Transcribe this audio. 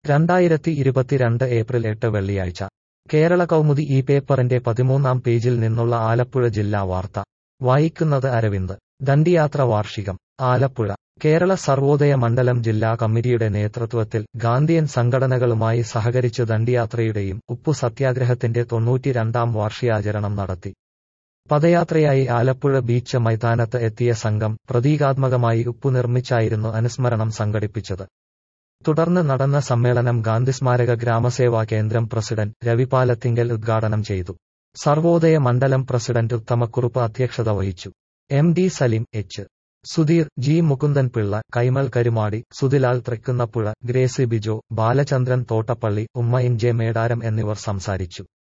രണ്ടായിരത്തി ഇരുപത്തിരണ്ട് ഏപ്രിൽ എട്ട് വെള്ളിയാഴ്ച കേരള കൗമുദി ഈ പേപ്പറിന്റെ പതിമൂന്നാം പേജിൽ നിന്നുള്ള ആലപ്പുഴ ജില്ലാ വാർത്ത വായിക്കുന്നത് അരവിന്ദ് ദണ്ഡിയാത്ര വാർഷികം ആലപ്പുഴ കേരള സർവോദയ മണ്ഡലം ജില്ലാ കമ്മിറ്റിയുടെ നേതൃത്വത്തിൽ ഗാന്ധിയൻ സംഘടനകളുമായി സഹകരിച്ച് ദണ്ഡിയാത്രയുടെയും ഉപ്പു സത്യാഗ്രഹത്തിന്റെ തൊണ്ണൂറ്റിരണ്ടാം വാർഷികാചരണം നടത്തി പദയാത്രയായി ആലപ്പുഴ ബീച്ച് മൈതാനത്ത് എത്തിയ സംഘം പ്രതീകാത്മകമായി ഉപ്പു നിർമ്മിച്ചായിരുന്നു അനുസ്മരണം സംഘടിപ്പിച്ചത് തുടർന്ന് നടന്ന സമ്മേളനം ഗാന്ധിസ്മാരക ഗ്രാമസേവാ കേന്ദ്രം പ്രസിഡന്റ് രവിപാലത്തിങ്കൽ ഉദ്ഘാടനം ചെയ്തു സർവോദയ മണ്ഡലം പ്രസിഡന്റ് ഉത്തമക്കുറുപ്പ് അധ്യക്ഷത വഹിച്ചു M D Saleem H Sudheer G Mukundan Pillai Kaimal Karumadi Sudhilal Thrikkunnappuzha Gracy Bijo Balachandran Thottappally ഉമ്മ ഇൻ ജെ മേടാരം എന്നിവർ സംസാരിച്ചു